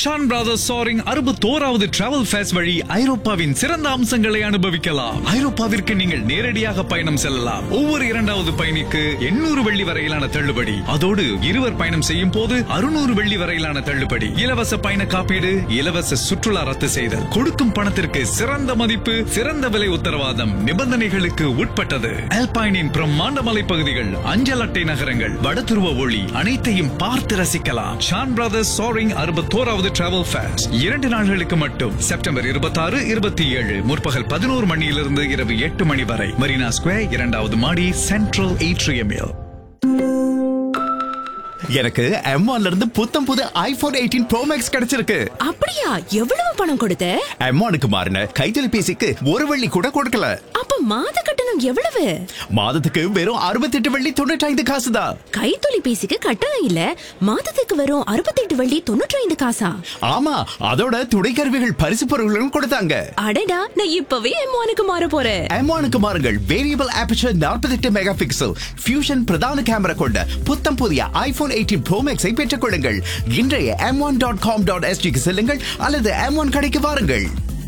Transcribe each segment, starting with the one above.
Shawn brothers சாரிங் அறுபத்தோராவது travel ஃபேஸ் வழி ஐரோப்பாவின் சிறந்த அம்சங்களை அனுபவிக்கலாம் ஐரோப்பாவிற்கு நீங்கள் நேரடியாக பயணம் செல்லலாம் ஒவ்வொரு இரண்டாவது பயணிக்கு எண்ணூறு வெள்ளி வரையிலான தள்ளுபடி அதோடு இருவர் பயணம் செய்யும் போது அறுநூறு வெள்ளி வரையிலான தள்ளுபடி இலவச பயண காப்பீடு இலவச சுற்றுலா ரத்து செய்தல் கொடுக்கும் பணத்திற்கு சிறந்த மதிப்பு சிறந்த விலை உத்தரவாதம் நிபந்தனைகளுக்கு உட்பட்டது அல்பைனின் பிரம்மாண்ட மலைப்பகுதிகள் அஞ்சல் அட்டை நகரங்கள் வடதுருவ ஒளி அனைத்தையும் பார்த்து ரசிக்கலாம் ஷான் பிரதர்ஸ் சாரிங் அறுபத்தோராவது டிராவல் ஃபேஸ் இரண்டு நாள்களுக்கு மட்டும் செப்டம்பர் இருபத்தாறு இருபத்தி ஏழு முற்பகல் பதினோரு மணியிலிருந்து இரவு எட்டு மணி வரை மரீனா ஸ்கொயர் இரண்டாவது மாடி சென்ட்ரல் ஏட்ரியமில் எனக்கு M1 இருந்து புத்தம் புது ஐபோன் எயிட்டீன் ப்ரோ மேக்ஸ் கிடைச்சிருக்கு அப்படியா எவ்வளவு பணம் கொடுத்த M1க்கு மாறின கைத்தொலைபேசிக்கு ஒரு வெள்ளி கூட கொடுக்கல அப்ப மாத கட்டணம் எவ்வளவு மாதத்துக்கு வெறும் அறுபத்தெட்டு வெள்ளி தொண்ணூற்றி ஐந்து காசு தான் கைத்தொலைபேசிக்கு கட்டணம் இல்ல மாதத்துக்கு வரும் அறுபத்தெட்டு வள்ளி தொண்ணூற்றி ஐந்து காசா ஆமா அதோட துணை கருவிகள் பரிசு பொருள்களும் கொடுத்தாங்க அடடா நான் இப்பவே எம்மானுக்கு மாற போறேன் M1க்கு மாறுங்கள் variable aperture 48 mega pixel fusion பிரதான கேமரா கொண்ட புத்தம் புதிய ஐபோன் எயிட்டீன் ப்ரோ மேக்ஸை பெற்றுக் கொள்ளுங்கள் இன்றைய M one dot com dot எஸ்டிக்கு செல்லுங்கள் அல்லது எம் ஒன் கடைக்கு வாருங்கள்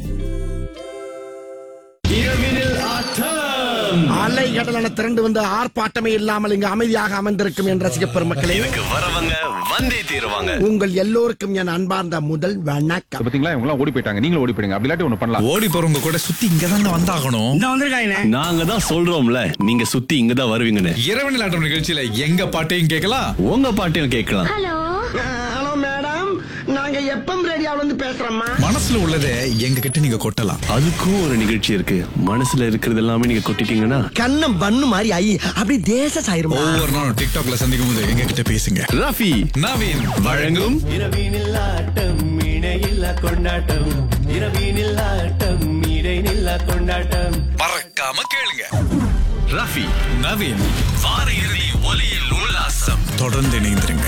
அலை கடலான திரண்டு வந்து ஆர்ப்பாட்டமே இல்லாமல் இங்கு அமைதியாக அமர்ந்திருக்கும் என் ரசிக பெருமக்களே இதுக்கு வரவங்க வந்தே தீருவாங்க உங்கள் எல்லோருக்கும் என் அன்பார்ந்த முதல் வணக்கம் பாத்தீங்களா இவங்க எல்லாம் ஓடி போயிட்டாங்க நீங்களும் ஓடி போயிடுங்க அப்படி இல்லாட்டி ஒண்ணு பண்ணலாம் ஓடி போறவங்க கூட சுத்தி இங்கதான் வந்தாகணும் நாங்க தான் சொல்றோம்ல நீங்க சுத்தி இங்க தான் வருவீங்கன்னு இரவு நிலாட்டம் நிகழ்ச்சியில எங்க பாட்டையும் கேட்கலாம் உங்க பாட்டையும் கேட்கலாம் ஹலோ மேடம் நாங்க எப்பம் ரேடியோல இருந்து பேசுறோம்மா மனசுல உள்ளதை எங்க கிட்ட நீங்க கொட்டலாம் அதுக்கும் ஒரு நிகழ்ச்சி இருக்கு மனசுல இருக்கிறது எல்லாமே நீங்க கொட்டிட்டீங்கன்னா கண்ணம் பண்ணு மாதிரி ஐ அப்படி தேச சாயிருமா ஒவ்வொரு நாளும் டிக்டாக்ல சந்திக்கும் போது எங்க கிட்ட பேசுங்க ரஃபி நவீன் வழங்கும் இரவினில் ஆட்டம் இணையில்லா கொண்டாட்டம் இரவினில் ஆட்டம் இடைநில்லா கொண்டாட்டம் மறக்காம கேளுங்க ரஃபி நவீன் வார இறுதி ஒலியில் உல்லாசம் தொடர்ந்து இணைந்திருங்க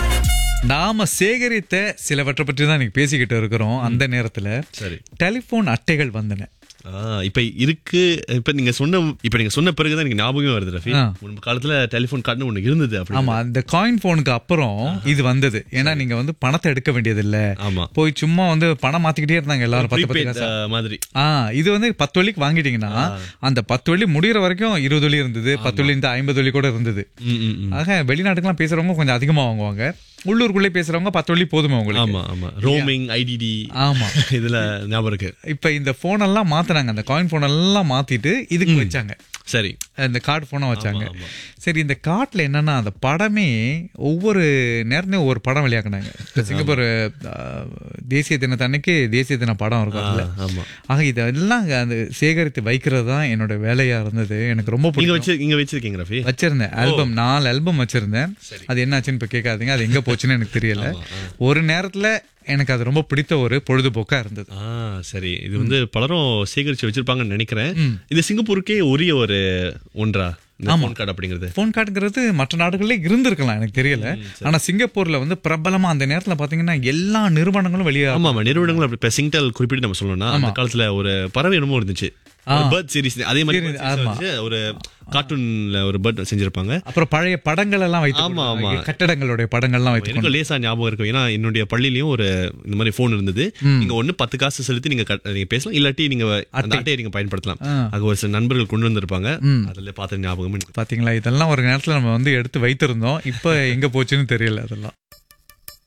நாம சேகரித்த சிலவற்றை பற்றி தான் இன்னைக்கு பேசிக்கிட்டு இருக்கிறோம் அந்த நேரத்துல சரி. டெலிபோன் அட்டைகள் வந்தன ஆ, இப்ப இருக்கு இப்ப நீங்க சொன்ன இப்ப நீங்க சொன்ன பிறகுதான் எனக்கு ஞாபகம் வருது ரஃபி ஆ. முன்பு காலத்துல டெலிபோன் கார்டுன்னு ஒண்ணு இருந்தது அப்படி ஆமா அந்த காயின் போனுக்கு அப்புறம் இது வந்தது ஏன்னா நீங்க வந்து பணத்தை எடுக்க வேண்டியது இல்ல ஆமா. போய் சும்மா வந்து பணம் மாத்திக்கிட்டே இருந்தாங்க எல்லாரும் பத்து பத்து Prepaid, காசா ஆ, மாதிரி ஆ இது வந்து பத்து வழிக்கு வாங்கிட்டீங்கன்னா அந்த பத்து வழி முடியற வரைக்கும் இருபது வழி இருந்தது பத்து வழி இருந்து ஐம்பது வழி கூட இருந்தது ம், ம், ம். ஆக வெளிநாட்டுக்கெல்லாம் பேசுறவங்க கொஞ்சம் அதிகமா வாங்குவாங்க உள்ளூருக்குள்ளே பேசுறவங்க பத்து வழி போதுமே உங்களுக்கு ஆமா ஆமா ரோமிங் ஐடிடி ஆமா. இதுல ஞாபகம் இருக்கு இப்ப இந்த போன் எல்லாம் மாத்துனாங்க அந்த காயின் போன் எல்லாம் மாத்திட்டு இதுக்கு வச்சாங்க சரி இந்த கார்டு போனை வச்சாங்க சரி இந்த கார்ட்ல என்னன்னா அந்த படமே ஒவ்வொரு நேரத்தையும் ஒவ்வொரு படம் வெளியாக்குனாங்க இப்ப சிங்கப்பூர் ஆ, தேசிய தினத்தன்னைக்கு தேசிய தின படம் இருக்கும் அதுல ஆமா. ஆக இதெல்லாம் அந்த சேகரித்து வைக்கிறது தான் என்னோட வேலையா இருந்தது எனக்கு ரொம்ப நீங்க பிடிக்கும் வச்சு இங்க வச்சிருக்கீங்க ரஃபி வச்சிருந்தேன் ஆல்பம் நாலு ஆல்பம் வச்சிருந்தேன் அது என்னாச்சுன்னு இப்ப கேட்காதீங்க அது எங்க போச்சுன்னு எனக்கு தெரியல ஒரு நேரத்துல எனக்கு அது ரொம்ப பிடித்த ஒரு பொழுதுபோக்கா இருந்தது ஆ சரி இது வந்து பலரும் சேகரிச்சு வச்சிருப்பாங்கன்னு நினைக்கிறேன் இது சிங்கப்பூருக்கே உரிய ஒரு ஒன்றா இந்த ஆமா. phone card அப்படிங்கிறது போன் கார்டுங்கிறது மற்ற நாடுகள்ல இருந்திருக்கலாம் எனக்கு தெரியல ஆனா சிங்கப்பூர்ல வந்து பிரபலமா அந்த நேரத்துல பாத்தீங்கன்னா எல்லா நிறுவனங்களும் வெளியே ஆமா ஆமா நிறுவனங்கள் அப்படி இப்ப சிங்டல் குறிப்பிட்டு நம்ம சொல்லணும்னா அந்த காலத்துல ஒரு பறவை என்னமோ இருந்துச்சு பேர்ட் சீரிஸ் அதே மாதிரி Series, bird series ஆமா. வச்சு ஒரு கார்ட்டூன்ல ஒரு பேர்ட் செஞ்சிருப்பாங்க அப்புறம் பழைய படங்கள் எல்லாம் வைத்து ஆமா, ஆமா. கட்டடங்களுடைய படங்கள்லாம் வைத்து எனக்கு லேசா ஞாபகம் இருக்கும் ஏன்னா என்னுடைய பள்ளியிலயும் ஒரு இந்த மாதிரி போன் இருந்தது நீங்க ஒண்ணு பத்து காசு செலுத்தி நீங்க கட்ட- நீங்க பேசலாம் இல்லாட்டி நீங்க அந்த அட்டையை நீங்க பயன்படுத்தலாம் அங்க ஒரு சில நண்பர்கள் கொண்டு வந்திருப்பாங்க அதுல பார்த்த ஞாபகம் எனக்கு பாத்தீங்களா இதெல்லாம் ஒரு நேரத்துல நம்ம வந்து எடுத்து வைத்திருந்தோம் இப்ப எங்க போச்சுன்னு தெரியல அதெல்லாம்